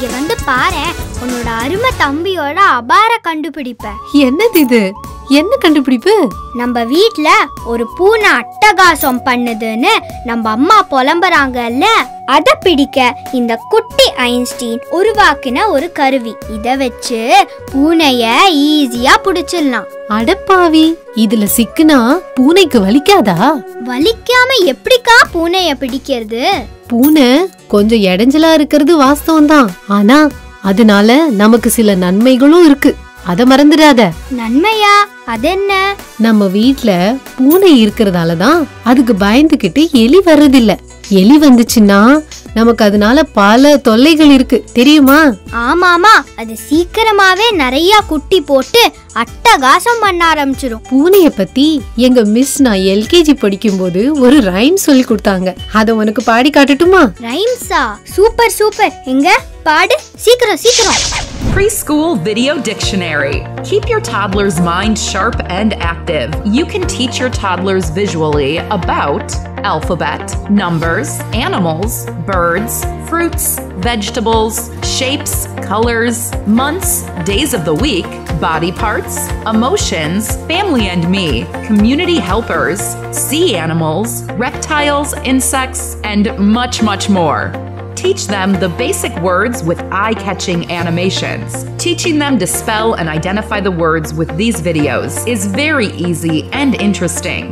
இங்க வந்து பாரேன் உன்னோட அருமை தம்பியோட அபார கண்டுபிடிப்ப என்னது இது என்ன கண்டுபிடிப்பு நம்ம வீட்ல ஒரு பூனை அட்டகாசம் பண்ணுதுன்னு நம்ம அம்மா புலம்புறாங்கல்ல அத பிடிக்க இந்த குட்டி ஐன்ஸ்டீன் உருவாக்கின ஒரு கருவி இத வச்சு பூனைய ஈஸியா பிடிச்சிடலாம் அடப்பாவி இதுல சிக்குனா பூனைக்கு வலிக்காதா வலிக்காம எப்படிக்கா பூனைய பிடிக்கிறது பூனை கொஞ்சம் இடைஞ்சலா இருக்கிறது வாஸ்தவம் தான் ஆனா அதனால நமக்கு சில நன்மைகளும் இருக்கு அத மறந்துடாத நன்மையா அதென்ன நம்ம வீட்ல பூனை இருக்கிறதால தான் அதுக்கு பயந்துகிட்டு எலி வர்றதில்ல எலி வந்துச்சுன்னா நமக்கு அதனால பல தொல்லைகள் இருக்கு தெரியுமா ஆமாமா அது சீக்கிரமாவே நிறைய குட்டி போட்டு அட்டகாசம் பண்ண ஆரம்பிச்சிரும் பூனைய பத்தி எங்க மிஸ் நான் எல்கேஜி படிக்கும்போது ஒரு ரைம் சொல்லி கொடுத்தாங்க அத உனக்கு பாடி காட்டட்டுமா ரைம்ஸா சூப்பர் சூப்பர் எங்க பாடு சீக்கிரம் சீக்கிரம் Preschool Video Dictionary. Keep your toddler's mind sharp and active. You can teach your toddlers visually about alphabet, numbers, animals, birds, fruits, vegetables, shapes, colors, months, days of the week, body parts, emotions, family and me, community helpers, sea animals, reptiles, insects, and much, much more. Teach them the basic words with eye catching animations. Teaching them to spell and identify the words with these videos is very easy and interesting.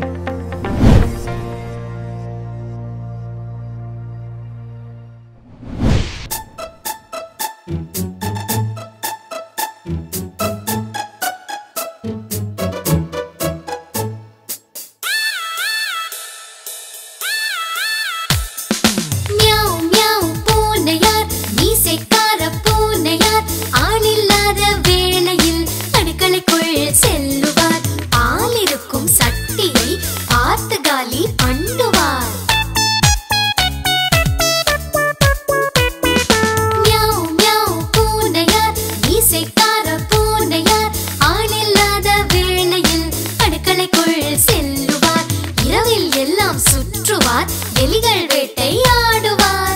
மியாவ் மியாவ் பூனையார் மீசைக்கார பூனையார் ஆளில்லாத வேளையில் அடுக்களைக்குள் செல்லுவார் ஆள் இருக்கும் சட்டியை பார்த்து காலி பண்ணுவார் மியாவ் மியாவ் பூனையார் மீசைக்கார பூனையார் ஆளில்லாத வேளையில் அடுக்களைக்குள் செல்லுவார் இரவில் எல்லாம் சுற்றுவார் எலிகள் வேட்டையாடுவார்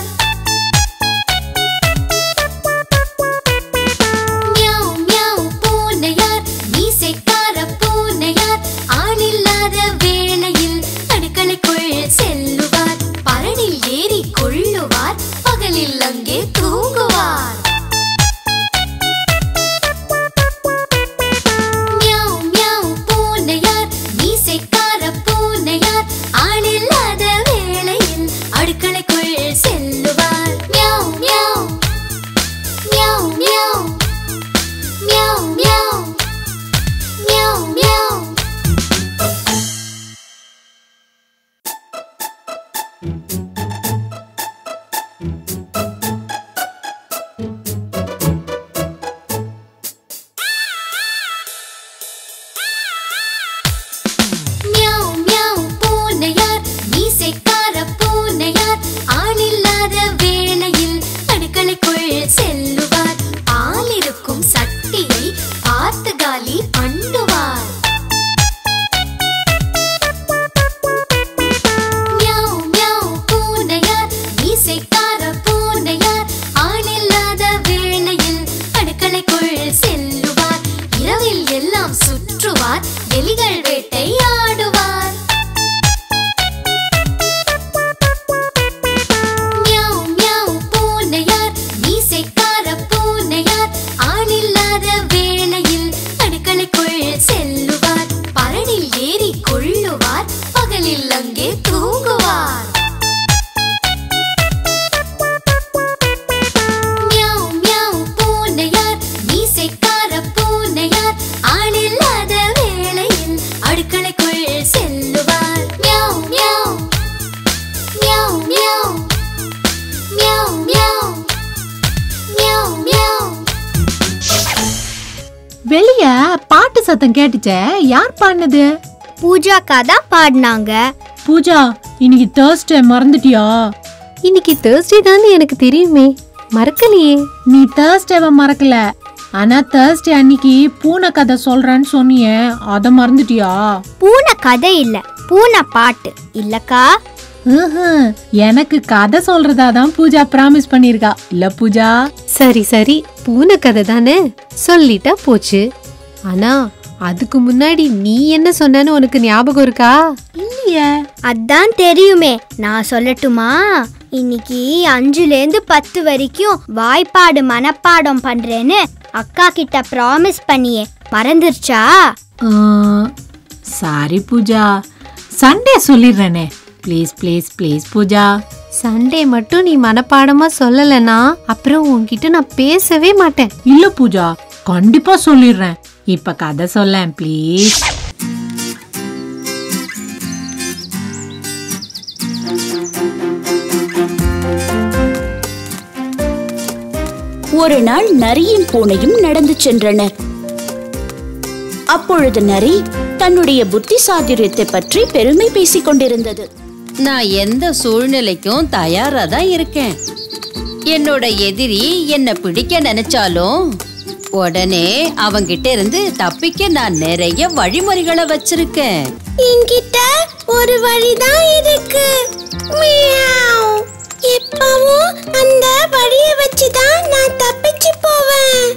மியாவ் மியாவ் பூனையார் மீசைக்கார பூனையார் ஆளில்லாத வேளையில் அடுக்களைக்குள் செல்லுவார் பரணில் ஏறி கொள்ளுவார் பகலில் அங்கே தூங்குவார் மியாவ் மியாவ் பூனையார் மீசைக்கார பூனையார் ஆளில்லாத வேளையில் அடுக்களைக்குள் செல்லுவார் மியாவ் மியாவ் மியாவ் மியாவ் மியாவ் மியாவ் மியாவ் மியாவ் மியாவ் மியாவ் பூனையார் மீசைக்கார பூனையார் ஆளில்லாத வேளையில் அடுக்களைக்குள் செல்லுவார் ஆள் இருக்கும் சட்டியை பார்த்து காலி பண்ணுவார் மியாவ் மியாவ் பூனையார் மீசைக்கார பூனையார் ஆளில்லாத வேளையில் அடுக்களைக்குள் செல்லுவார் இரவில் எல்லாம் சுற்றுவார் எலிகள் வேட்டையாடுவார் மியாவ் மியாவ் பூனையார் மீசைக்கார பூனையார் ஆளில்லாத வேளையில் அடுக்களைக்குள் செல்லுவார் பரணில் ஏறி கொள்ளுவார் பகலில் அங்கே தூங்குவார் மியாவ் மியாவ் பூனையார் மீசைக்கார பூனையார் ஆளில்லாத வேளையில் அடுக்களைக்குள் செல்லுவார் மியாவ் மியாவ் மியாவ் மியாவ் மியாவ் மியாவ் மியாவ் மியாவ் வெளிய பாட்டு சத்தம் கேட்டுச்சே யார் பாடினது பூஜாக்கா தான் பாடினாங்க பூஜா இன்னைக்கு தேர்ஸ்டே மறந்துட்டியா இன்னைக்கு தேர்ஸ்டே தானே எனக்கு தெரியுமே மறக்கலையே நீ தேர்ஸ்டேவை மறக்கல ஆனா தேர்ஸ்டே அன்னைக்கு பூனை கதை சொல்றேன்னு சொன்னியே அத மறந்துட்டியா பூனை கதை இல்ல பூனை பாட்டு இல்லக்கா ம்ஹும். எனக்கு கதை சொல்றதா தான் பூஜா பிராமிஸ் பண்ணிருக்கா இல்ல பூஜா சரி சரி பூனை கதை தானே சொல்லிட்டா போச்சு ஆனா அதுக்கு முன்னாடி நீ என்ன சொன்னன்னு உனக்கு ஞாபகம் இருக்கா இல்லையே அதான் தெரியுமே நான் சொல்லட்டுமா இன்னைக்கு அஞ்சுலேருந்து பத்து வரைக்கும் வாய்ப்பாடு மனப்பாடம் பண்றேன்னு அக்கா கிட்ட ப்ராமிஸ் பண்ணியே மறந்துருச்சா ஆ, சாரி பூஜா சண்டே சொல்லிடுறேனே please please please Pooja Sunday மட்டும் நீ மனப்பாடமா சொல்லலைன்னா அப்புறம் உன்கிட்ட நான் பேசவே மாட்டேன் இல்ல பூஜா கண்டிப்பா சொல்லிடுறேன் இப்ப கதை சொல்லேன் ப்ளீஸ் ஒரு நாள் நரியும் பூனையும் நடந்து சென்றனர் அப்பொழுது நரி தன்னுடைய புத்தி சாதுரியத்தை பற்றி பெருமை பேசிக் கொண்டிருந்தது நான் எந்த சூழ்நிலைக்கும் தயாரா தான் இருக்கேன் என்னோட எதிரி என்ன பிடிக்க நினைச்சாலும் உடனே அவங்கிட்ட இருந்து தப்பிக்க நான் நிறைய வழிமுறைகளை வச்சிருக்கேன் என்கிட்ட ஒரு வழிதான் இருக்கு மியாவ். எப்பவும் அந்த வழிய வச்சுதான் நான் தப்பிச்சு போவேன்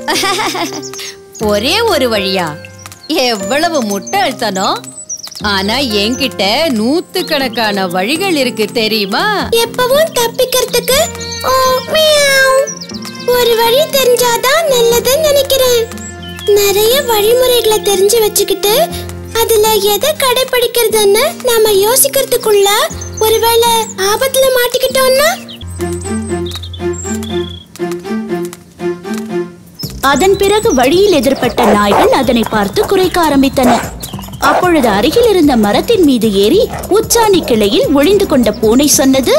ஒரே ஒரு வழியா எவ்வளவு முட்டாள்தனம் ஆனா என்கிட்ட நூத்துக்கணக்கான வழிகள் இருக்கு தெரியுமா எப்பவும் தப்பிக்கிறதுக்கு ஓ மியாவ். ஒரு வழி தெரிஞ்சாதான் நல்லதுன்னு நினைக்கிறேன் நிறைய வழிமுறைகளை தெரிஞ்சு வச்சுக்கிட்டு அதுல எதை கடைபிடிக்கிறதுன்னு நாம யோசிக்கிறதுக்குள்ள ஒருவேளை ஆபத்துல மாட்டிக்கிட்டோம்னா அதன் பிறகு வழியில் எதிர்ப்பட்ட நாய்கள் அதனை பார்த்து குறைக்க ஆரம்பித்தன அப்பொழுது அருகில் இருந்த மரத்தின் மீது ஏறி உச்சாணி கிளையில் ஒளிந்து கொண்ட பூனை சொன்னது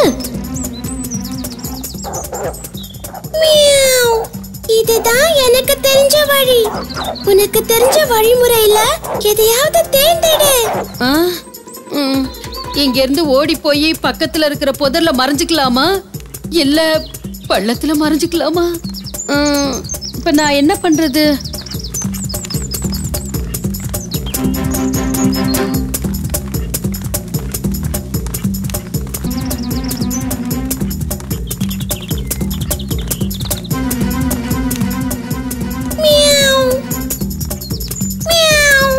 மியாவ். இதுதான் எனக்கு தெரிஞ்ச வழி உனக்கு தெரிஞ்ச வழிமுறையில எதையாவது தேர்ந்தெடு ஆ? ம். இங்க இருந்து ஓடி போய் பக்கத்துல இருக்கிற புதர்ல மறைஞ்சுக்கலாமா இல்ல பள்ளத்துல மறைஞ்சுக்கலாமா ம், இப்ப நான் என்ன பண்றது மியாவ். மியாவ்.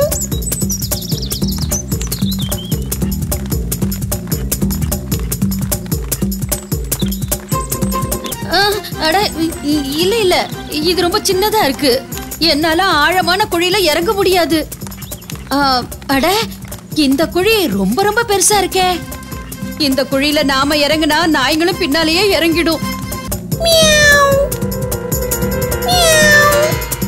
ஆ, அட இ- இ- இல்ல இல்ல இது ரொம்ப சின்னதா இருக்கு என்னால ஆழமான குழியில இறங்க முடியாது ஆ, அட இந்த குழி ரொம்ப ரொம்ப பெருசா இருக்கே இந்த குழியில நாம இறங்குனா நாய்களும் பின்னாலேயே இறங்கிடும் மியாவ். மியாவ்.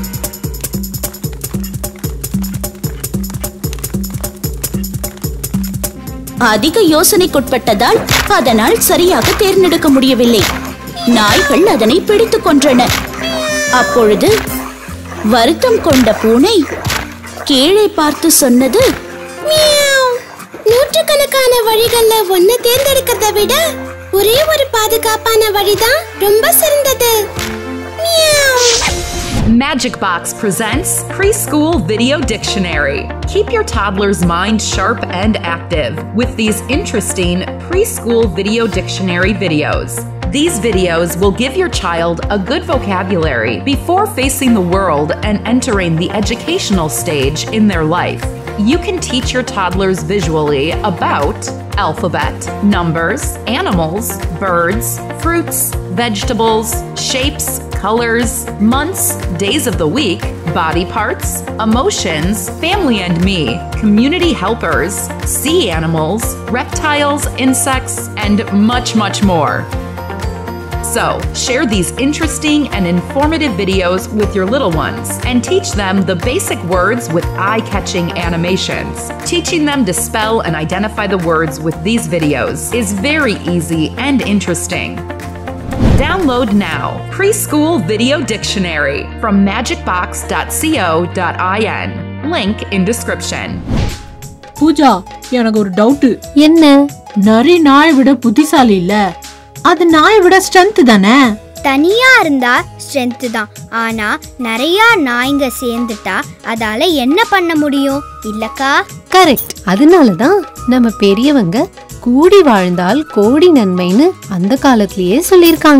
அதிக யோசனைக்குட்பட்டதால் அதனால் சரியாக தேர்ந்தெடுக்க முடியவில்லை நாய்கள் அதனை பிடித்துக் கொன்றன அப்பொழுது வருத்தம் கொண்ட பூனை கீழே பார்த்து சொன்னது மியாவ். நூற்றுக்கணக்கான வழிகள்ல ஒண்ணு தேர்ந்தெடுக்கிறத விட ஒரே ஒரு பாதுகாப்பான வழிதான் ரொம்ப சிறந்தது மியாவ். Magic Box presents Preschool Video Dictionary. Keep your toddler's mind sharp and active with these interesting preschool video dictionary videos. These videos will give your child a good vocabulary before facing the world and entering the educational stage in their life. You can teach your toddlers visually about alphabet, numbers, animals, birds, fruits, vegetables, shapes, colors, months, days of the week, body parts, emotions, family and me, community helpers, sea animals, reptiles, insects, and much, much more. So, share these interesting and informative videos with your little ones and teach them the basic words with eye catching animations. Teaching them to spell and identify the words with these videos is very easy and interesting. Download now Preschool Video Dictionary from magicbox.co.in. Link in description. Pooja எனக்கு ஒரு doubt என்ன நரி நாய் விட புத்திசாலி இல்ல அது நாயை விட ஸ்ட்ரென்த் தானே தனியா இருந்தா ஸ்ட்ரென்த் தான் ஆனா நிறைய நாய்ங்க சேர்ந்துட்டா அதால என்ன பண்ண முடியும் இல்லக்கா கரெக்ட் அதனால தான் நம்ம பெரியவங்க கூடி வாழ்ந்தால் கோடி நன்மைன்னு அந்த காலத்திலேயே சொல்லியிருக்காங்க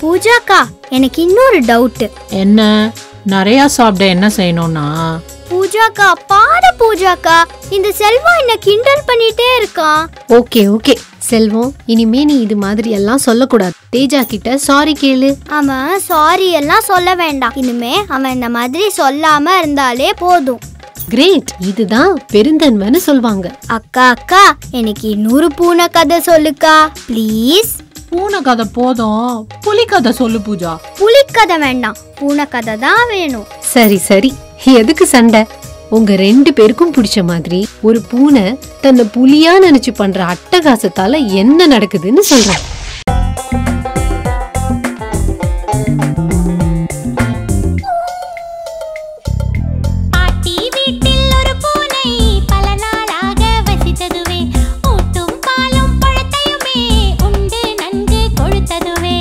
பூஜாக்கா எனக்கு இன்னொரு டவுட் என்ன நிறைய சாப்பிட என்ன செய்யணும்னா பூஜாக்கா பாரு பூஜாக்கா இந்த செல்வம் என்ன கிண்டல் பண்ணிட்டே இருக்கான் ஓகே ஓகே செல்வம் இனிமே நீ இது மாதிரி எல்லாம் சொல்லக்கூடாது தேஜா கிட்ட சாரி கேளு அவன் சாரி எல்லாம் சொல்ல வேண்டாம் இனிமே அவன் இந்த மாதிரி சொல்லாம இருந்தாலே போதும் கிரேட் இதுதான் பெருந்தன்மைன்னு சொல்வாங்க அக்கா அக்கா எனக்கு இன்னொரு பூனை கதை சொல்லுக்கா ப்ளீஸ் பூனை கதை போதும் புலி கதை சொல்லு பூஜா புலிக்கதை வேண்டாம் பூனை கதை தான் வேணும் சரி சரி எதுக்கு சண்டை உங்க ரெண்டு பேருக்கும் பிடிச்ச மாதிரி ஒரு பூனை தன்னை புலியா நினைச்சு பண்ற அட்டகாசத்தால என்ன நடக்குதுன்னு சொல்றேன் பாட்டி வீட்டில் ஒரு பூனை பல நாளாக வசித்ததுவே ஊட்டும் பாலும் பழத்தையுமே உண்டு நன்கு கொழுத்ததுவே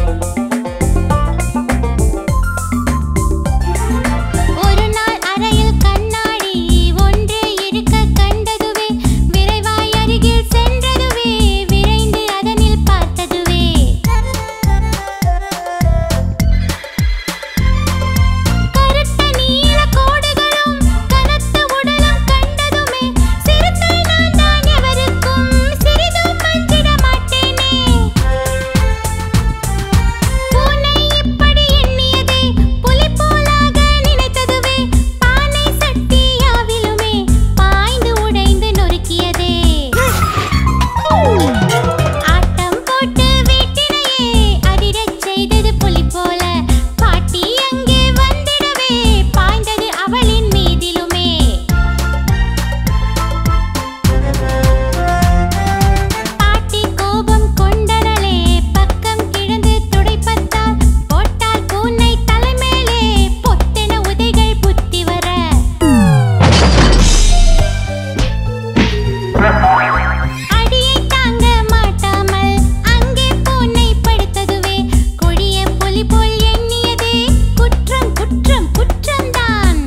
ஒரு நாள் அறையில் கண்ணாடி ஒன்று இருக்க கண்டதுவே விரைவாய் அருகில் சென்றதுவே விரைந்து அதனில் பார்த்ததுவே கருத்த நீல கோடுகளும் கனத்த உடலும் கண்டதுமே சிறுத்தை நான் தான் எவருக்கும் சிறிதும் மஞ்சிட மாட்டேனே பூனை இப்படி எண்ணியதே புலி போலாக நினைத்ததுவே பானை சட்டி யாவிலுமே பாய்ந்து உடைந்து நொறுக்கியதே ஆட்டம் போட்டு வீட்டினையே அதிரச் செய்தது புலி போல பாட்டி அங்கே வந்திடவே பாய்ந்தது அவளின் மீதிலுமே பாட்டி கோபம் கொண்டனளே பக்கம் கிழந்து துடைப்பத்தால் போட்டால் பூனை தலைமேலே பொத்தென உதைகள் புத்தி வர அடியை தாங்க மாட்டாமல் அங்கே பூனை படுத்ததுவே கொடிய புலி போல் எண்ணியதே குற்றம் குற்றம் குற்றம்தான்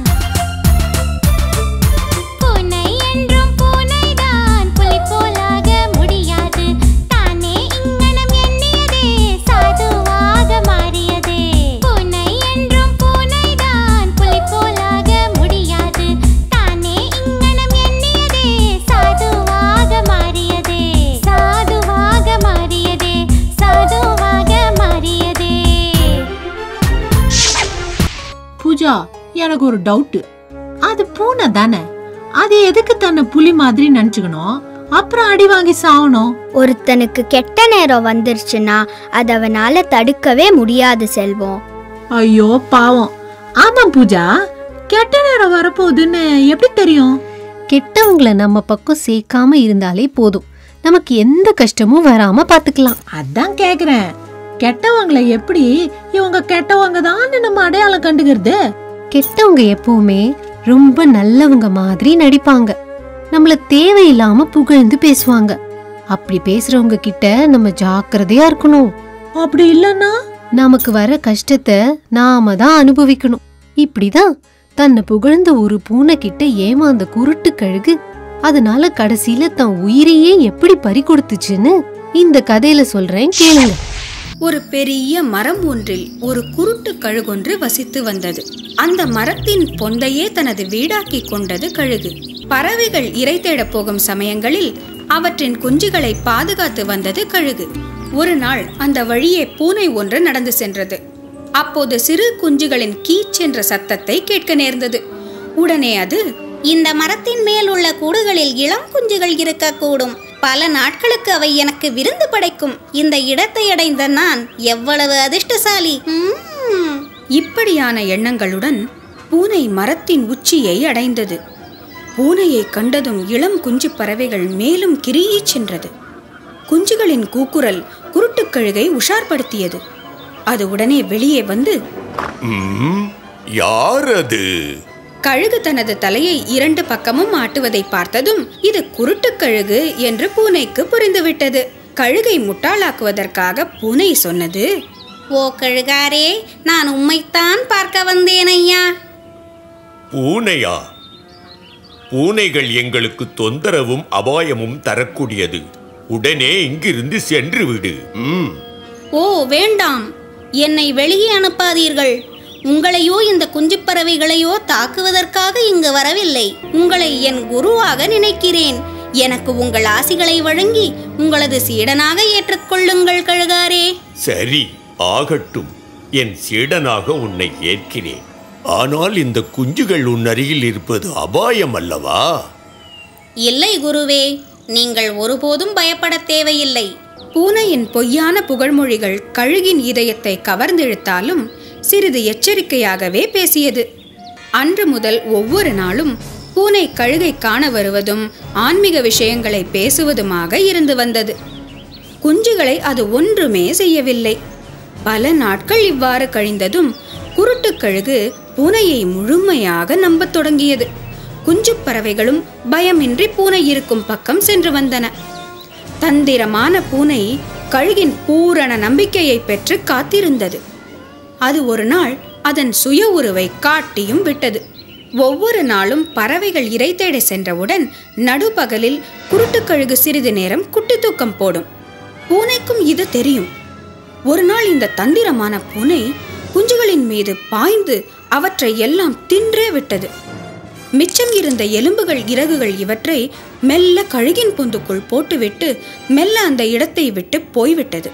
பூனை என்றும் பூனைதான் புலி போலாக முடியாது தானே இங்கனம் எண்ணியதே சாதுவாக மாறியதே பூனை என்றும் பூனைதான் புலி போலாக முடியாது தானே இங்கனம் எண்ணியதே சாதுவாக மாறியதே சாதுவாக மாறியதே சாதுவாக மாறியதே பூஜா எனக்கு ஒரு டவுட் அது பூனை தானே அது எதுக்கு தன்னை புலி மாதிரி நினைச்சுக்கணும் அப்புறம் அடி வாங்கி சாவணும் ஒருத்தனுக்கு கெட்ட நேரம் வந்துருச்சுன்னா அது அவனால தடுக்கவே முடியாது செல்வம் ஐயோ பாவம் ஆமா பூஜா கெட்ட நேரம் வரப்போகுதுன்னு எப்படி தெரியும் கெட்டவங்களை நம்ம பக்கம் சேர்க்காம இருந்தாலே போதும் நமக்கு எந்த கஷ்டமும் வராம பாத்துக்கலாம் அதான் கேக்குறேன் கெட்டவங்களை எப்படி இவங்க கெட்டவங்க தான் நம்ம அடையாளம் கண்டுக்கிறது கெட்டவங்க எப்பவுமே ரொம்ப நல்லவங்க மாதிரி நடிப்பாங்க நம்மள தேவையில்லாம புகழ்ந்து பேசுவாங்க அப்படி பேசுறவங்க கிட்ட நம்ம ஜாக்கிரதையா இருக்கணும் அப்படி இல்லைன்னா நமக்கு வர கஷ்டத்தை நாம தான் அனுபவிக்கணும் இப்படிதான் தன்னை புகழ்ந்த ஒரு பூனை கிட்ட ஏமாந்த குருட்டு கழுகு அதனால கடைசியில தன் உயிரையே எப்படி பறி கொடுத்துச்சுன்னு இந்த கதையில சொல்றேன் கேளுங்க ஒரு பெரிய மரம் ஒன்றில் ஒரு குருட்டு கழுகொன்று வசித்து வந்தது அந்த மரத்தின் பொந்தையே தனது வீடாக்கிக் கொண்டது கழுகு பறவைகள் இரை தேடப் போகும் சமயங்களில் அவற்றின் குஞ்சுகளை பாதுகாத்து வந்தது கழுகு ஒரு நாள் அந்த வழியே பூனை ஒன்று நடந்து சென்றது அப்போது சிறு குஞ்சுகளின் கீச் என்ற சத்தத்தை கேட்க நேர்ந்தது உடனே அது இந்த மரத்தின் மேல் உள்ள கூடுகளில் இளம் குஞ்சுகள் இருக்கக்கூடும் பல நாட்களுக்கு அவை எனக்கு விருந்து படைக்கும் இந்த இடத்தை அடைந்த நான் எவ்வளவு அதிர்ஷ்டசாலி ம்ம். இப்படியான எண்ணங்களுடன் பூனை மரத்தின் உச்சியை அடைந்தது பூனையை கண்டதும் இளம் குஞ்சு பறவைகள் மேலும் கிரியீச் சென்றது குஞ்சுகளின் கூக்குரல் குருட்டுக்கழுகை உஷார்படுத்தியது அது உடனே வெளியே வந்து ம், யார் அது கழுகு தனது தலையை இரண்டு பக்கமும் ஆட்டுவதை பார்த்ததும் இது குருட்டுக்கழுகு என்று பூனைக்கு புரிந்துவிட்டது கழுகை முட்டாளாக்குவதற்காக பூனை சொன்னது ஓ கழுகாரே நான் உம்மைத்தான் பார்க்க வந்தேன் ஐயா பூனையா பூனைகள் எங்களுக்கு தொந்தரவும் அபாயமும் தரக்கூடியது உடனே இங்கிருந்து சென்று விடு ம் ஓ வேண்டாம் என்னை வெளியே அனுப்பாதீர்கள் உங்களையோ இந்த குஞ்சுப் பறவைகளையோ தாக்குவதற்காக இங்கு வரவில்லை உங்களை என் குருவாக நினைக்கிறேன் எனக்கு உங்கள் ஆசிகளை வழங்கி உங்களது சீடனாக ஏற்றுக்கொள்ளுங்கள் கழுகாரே சரி ஆகட்டும் என் சீடனாக உன்னை ஏற்கிறேன் ஆனால் இந்த குஞ்சுகள் உன் அருகில் இருப்பது அபாயம் அல்லவா இல்லை குருவே நீங்கள் ஒருபோதும் பயப்படத் தேவையில்லை பூனையின் பொய்யான புகழ்மொழிகள் கழுகின் இதயத்தை கவர்ந்திழுத்தாலும் சிறிது எச்சரிக்கையாகவே பேசியது அன்று முதல் ஒவ்வொரு நாளும் பூனை கழுகை காண வருவதும் ஆன்மீக விஷயங்களை பேசுவதுமாக இருந்து வந்தது குஞ்சுகளை அது ஒன்றுமே செய்யவில்லை பல நாட்கள் இவ்வாறு கழிந்ததும் குருட்டுக் கழுகு பூனையை முழுமையாக நம்பத் தொடங்கியது குஞ்சுப் பறவைகளும் பயமின்றி பூனை இருக்கும் பக்கம் சென்று வந்தன தந்திரமான பூனை கழுகின் பூரண நம்பிக்கையை பெற்று காத்திருந்தது அது ஒரு நாள் அதன் சுய உருவை காட்டியும் விட்டது ஒவ்வொரு நாளும் பறவைகள் இரை தேட சென்றவுடன் நடுப்பகலில் குருட்டுக்கழுகு சிறிது நேரம் குட்டி தூக்கம் போடும் பூனைக்கும் இது தெரியும் ஒரு நாள் இந்த தந்திரமான பூனை குஞ்சுகளின் மீது பாய்ந்து அவற்றை எல்லாம் தின்றே விட்டது மிச்சம் இருந்த எலும்புகள் இறகுகள் இவற்றை மெல்ல கழுகின் பொந்துக்குள் போட்டுவிட்டு மெல்ல அந்த இடத்தை விட்டு போய்விட்டது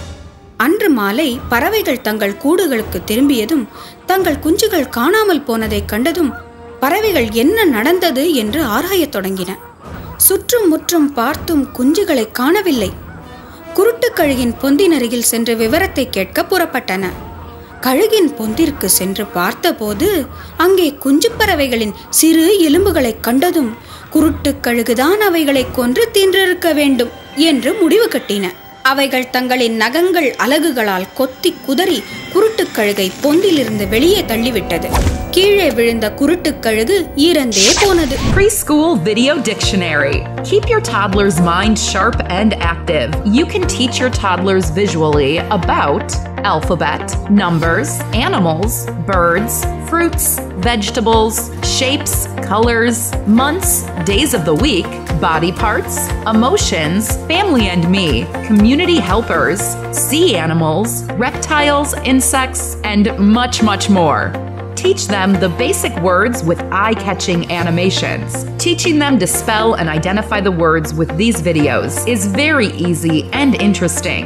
அன்று மாலை பறவைகள் தங்கள் கூடுகளுக்கு திரும்பியதும் தங்கள் குஞ்சுகள் காணாமல் போனதைக் கண்டதும் பறவைகள் என்ன நடந்தது என்று ஆராயத் தொடங்கின சுற்றும் முற்றும் பார்த்தும் குஞ்சுகளை காணவில்லை குருட்டுக்கழுகின் பொந்தின் அருகில் சென்று விவரத்தை கேட்க புறப்பட்டன கழுகின் பொந்திற்கு சென்று பார்த்தபோது அங்கே குஞ்சுப் பறவைகளின் சிறு எலும்புகளைக் கண்டதும் குருட்டுக் கழுகுதான் அவைகளை கொன்று தின்றிருக்க வேண்டும் என்று முடிவு கட்டின அவைகள் தங்களின் நகங்கள் அலகுகளால் கொத்தி குதறி குருட்டுக் கழுகை பொந்திலிருந்து வெளியே தள்ளிவிட்டது கீழே விழுந்த குருட்டுக் கழுகு ஈரந்தே போனது Preschool Video Dictionary. Keep your toddler's mind sharp and active. You can teach your toddlers visually about alphabet, numbers, animals, birds, fruits, vegetables, shapes, colors, months, days of the week, body parts, emotions, family and me, community helpers, sea animals, reptiles, insects, and much, much more. Teach them the basic words with eye catching animations. Teaching them to spell and identify the words with these videos is very easy and interesting.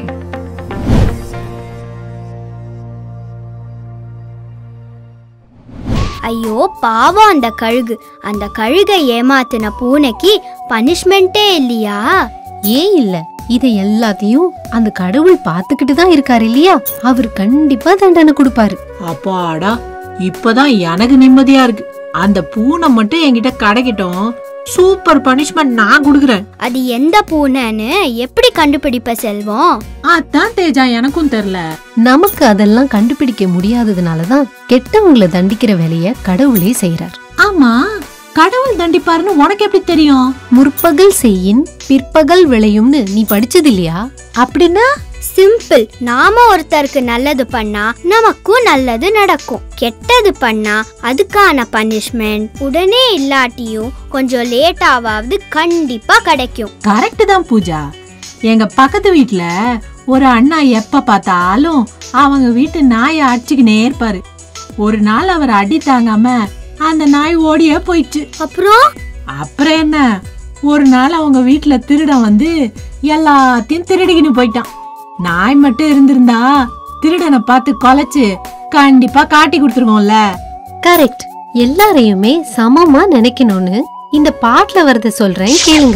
ஐயோ பாவம் அந்த கழுகு அந்த கழுகை ஏமாத்தின பூனைக்கு பனிஷ்மெண்ட்டே இல்லையா ஏன் இல்ல இதை எல்லாத்தையும் அந்த கடவுள் பார்த்துக்கிட்டு தான் இருக்காரு இல்லையா அவர் கண்டிப்பா தண்டனை கொடுப்பாரு அப்பாடா இப்பதான் எனக்கு நிம்மதியா இருக்கு அந்த பூனை மட்டும் என்கிட்ட கிடைக்கட்டும் சூப்பர் பனிஷ்மெண்ட் நான் கொடுக்குறேன் அது எந்த பூனைன்னு எப்படி கண்டுபிடிப்ப செல்வம் அதான் தேஜா எனக்கும் தெரியல நமக்கு அதெல்லாம் கண்டுபிடிக்க முடியாததுனால தான் கெட்டவங்கள தண்டிக்கிற வேலைய கடவுளே செய்றார் ஆமா கடவுள் தண்டிப்பாருன்னு உனக்கு எப்படி தெரியும் முற்பகல் செய்யின் பிற்பகல் விளையும்னு நீ படிச்சது இல்லையா அப்படின்னா சிம்பிள் நாம ஒருத்தருக்கு நல்லது பண்ணா நமக்கும் நல்லது நடக்கும் கெட்டது பண்ணா அதுக்கான பனிஷ்மெண்ட் உடனே இல்லாட்டியும் கொஞ்சம் லேட்டாவது கண்டிப்பா கிடைக்கும் கரெக்ட் தான் பூஜா எங்க பக்கத்து வீட்ல ஒரு அண்ணா எப்ப பார்த்தாலும் அவங்க வீட்டு நாயை அடிச்சுக்கினே இருப்பாரு ஒரு நாள் அவர் அடி தாங்காம அந்த நாய் ஓடியே போயிடுச்சு அப்புறம் அப்புறம் என்ன ஒரு நாள் அவங்க வீட்ல திருடன் வந்து எல்லாத்தையும் திருடிக்கின்னு போயிட்டான் நாய் மட்டும் இருந்திருந்தா திருடனை பார்த்து கொலைச்சு கண்டிப்பா காட்டி கொடுத்துருக்கோம்ல கரெக்ட் எல்லாரையுமே சமமா நினைக்கணும்னு இந்த பாட்டுல வரத சொல்றேன் கேளுங்க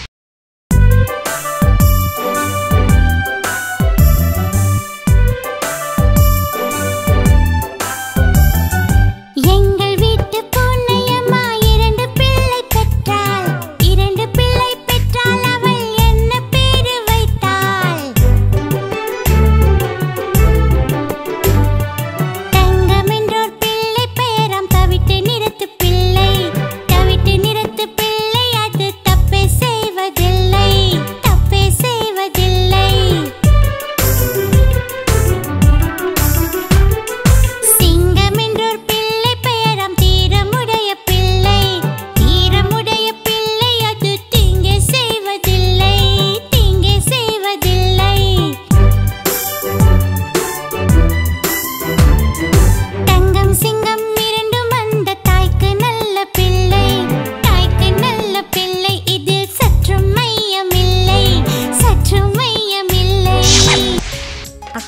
எங்கள் வீட்டு பூனையம்மா இரண்டு பிள்ளை பெற்றாள் இரண்டு பிள்ளை பெற்றால் அவள் என்ன பேரு வைத்தாள் தங்கம் என்றோர் பிள்ளை பெயராம் தவிட்டு நிறத்து பிள்ளை தவிட்டு நிறத்து பிள்ளை அது தப்பே செய்ய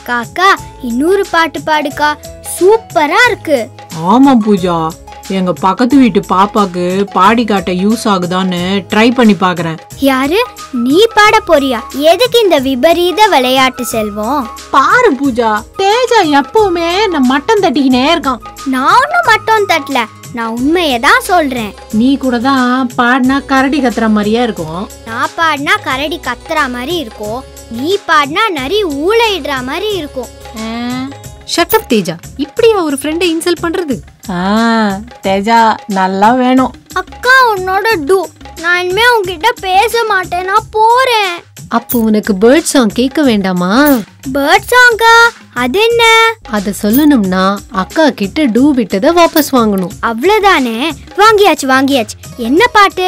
அக்கா அக்கா இன்னொரு பாட்டு பாடுக்கா சூப்பரா இருக்கு ஆமா பூஜா எங்க பக்கத்து வீட்டு பாப்பாக்கு பாடி காட்ட யூஸ் ஆகுதான்னு ட்ரை பண்ணி பார்க்கறேன் யாரு நீ பாட போறியா எதுக்கு இந்த விபரீத விளையாட்டு செல்வம் பாரு பூஜா தேஜா எப்பவுமே நான் மட்டம் தட்டிக்கினே இருக்கான் நான் ஒன்றும் மட்டும் தட்டல நான் உண்மையை தான் சொல்றேன் நீ கூட தான் பாடினா கரடி கத்துற மாதிரியே இருக்கும் நான் பாடினா கரடி கத்துற மாதிரி இருக்கும் நீ பாடினா நரி ஊழையிடுற மாதிரி இருக்கும் ஷட்டப் தேஜா இப்படியா ஒரு ஃப்ரெண்டை இன்சல்ட் பண்றது ஆ, தேஜா நல்லா வேணும் அக்கா உன்னோட டூ நான் இனிமே உன்கிட்ட பேச மாட்டேன் நான் போறேன் அப்போ உனக்கு பேர்ட் சாங் கேட்க வேண்டாமா பேர்ட் சாங்கா அது என்ன அத சொல்லணும்னா அக்கா கிட்ட டூ விட்டதை வாபஸ் வாங்கணும் அவ்வளவுதானே வாங்கியாச்சு வாங்கியாச்சு என்ன பாட்டு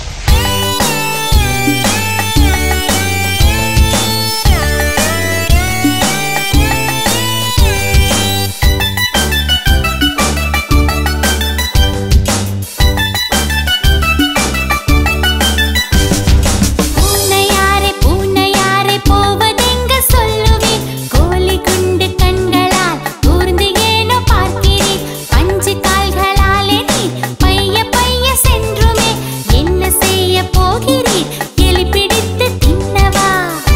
பூனையாரே பூனையாரே போவதெங்க சொல்லுவேன் கோழி குண்டு கண்களால் கூர்ந்து ஏனோ பார்க்கிறேன் பஞ்சு கால்களாலே நீ பைய பைய சென்றுமே என்ன செய்ய போகிறீர் எலி பிடித்து தின்னவா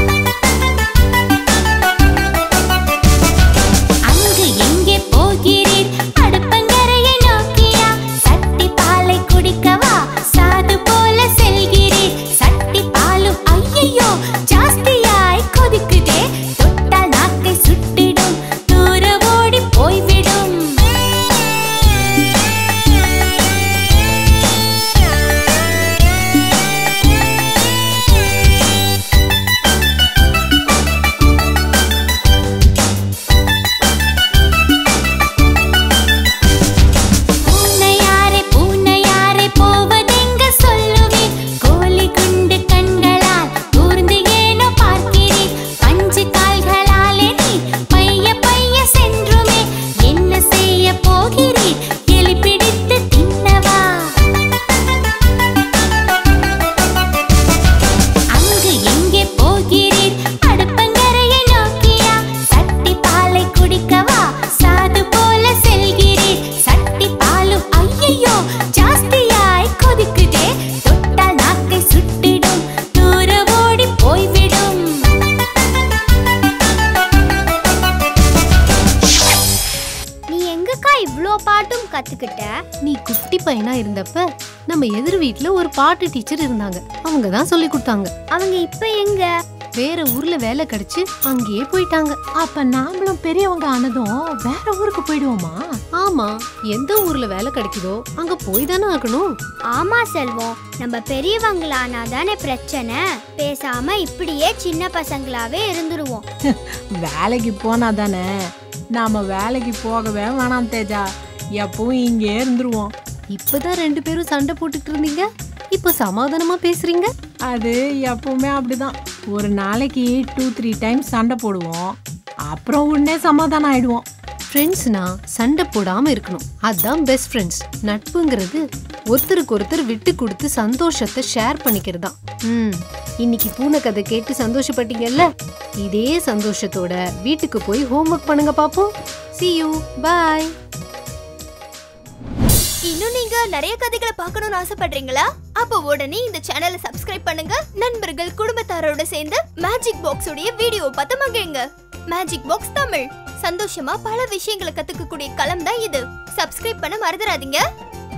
அங்கு எங்கே போகிறீர் அடுப்பங்கரையை நோக்கியா சட்டி பாலை குடிக்கவா சாது போல செல்கிறீர் சட்டி பாலும் ஐயையோ ஜாஸ்தியாய் கொதிக்குதே தொட்டால் நாக்கை சுட்டிடும் தூர ஓடி போய்விடும் பூனையாரே பூனையாரே போவதெங்க சொல்லுவேன் கோழி குண்டு கண்களால் கூர்ந்து ஏனோ பார்க்கிறேன் பஞ்சு கால்களாலே நீ பைய பைய சென்றுமே என்ன செய்ய போகிறீர் எலி பிடித்து தின்னவா அங்கு எங்கே போகிறீர் அடுப்பங்கரையை நோக்கியா சட்டி பாலை குடிக்கவா சாது போல செல்கிறீர் சட்டி பாலும் ஐயையோ ஜாஸ்தியாய் கொதிக்குதே தொட்டால் நாக்கை சுட்டிடும் தூர ஓடி போய்விடும் நீ எங்கக்கா இவ்ளோ பாட்டும் கத்துக்கிட்ட நீ குட்டி பையனா இருந்தப்ப நம்ம எதிர் வீட்ல ஒரு பாட்டு டீச்சர் இருந்தாங்க அவங்க தான் சொல்லி கொடுத்தாங்க அவங்க இப்ப எங்க வேற ஊர்ல வேலை கிடைச்சு அங்கேயே போயிட்டாங்க அப்ப நாமளும் பெரியவங்க ஆனதும் வேற ஊருக்கு போயிடுவோமா ஆமா எந்த ஊர்ல வேலை கிடைக்குதோ அங்க போய் தானே ஆகணும் ஆமா செல்வம் நம்ம பெரியவங்களானா தானே பிரச்சனை பேசாம இப்படியே சின்ன பசங்களாவே இருந்துருவோம் வேலைக்கு போனா தானே நாம வேலைக்கு போகவே வேணாம் தேஜா எப்பவும் இங்கே இருந்துருவோம் இப்பதான் ரெண்டு பேரும் சண்டை போட்டுட்டு இருந்தீங்க இப்போ சமாதானமா பேசுறீங்க அது எப்பவுமே அப்படிதான் ஒரு நாளைக்கு டூ த்ரீ டைம்ஸ் சண்டை போடுவோம் அப்புறம் உடனே சமாதானம் ஆயிடுவோம் ஃப்ரெண்ட்ஸ்னா சண்டை போடாம இருக்கணும் அதான் பெஸ்ட் ஃப்ரெண்ட்ஸ் நட்புங்கிறது ஒருத்தருக்கு ஒருத்தர் விட்டு கொடுத்து சந்தோஷத்தை ஷேர் பண்ணிக்கிறது தான் ம் இன்னைக்கு பூனை கதை கேட்டு சந்தோஷப்பட்டீங்கல்ல இதே சந்தோஷத்தோட வீட்டுக்கு போய் ஹோம்ஒர்க் பண்ணுங்க பாப்போம் see you bye இன்னும் நீங்க நிறைய கதைகளை பார்க்கணும்னு ஆசைப்படுறீங்களா அப்ப உடனே இந்த சேனலை சப்ஸ்கிரைப் பண்ணுங்க நண்பர்கள் குடும்பத்தாரோட சேர்ந்து மேஜிக் பாக்ஸ் உடைய வீடியோ பார்த்து மகிழுங்க மேஜிக் பாக்ஸ் தமிழ் சந்தோஷமா பல விஷயங்களை கத்துக்கக்கூடிய களம் தான் இது சப்ஸ்கிரைப் பண்ண மறந்துடாதீங்க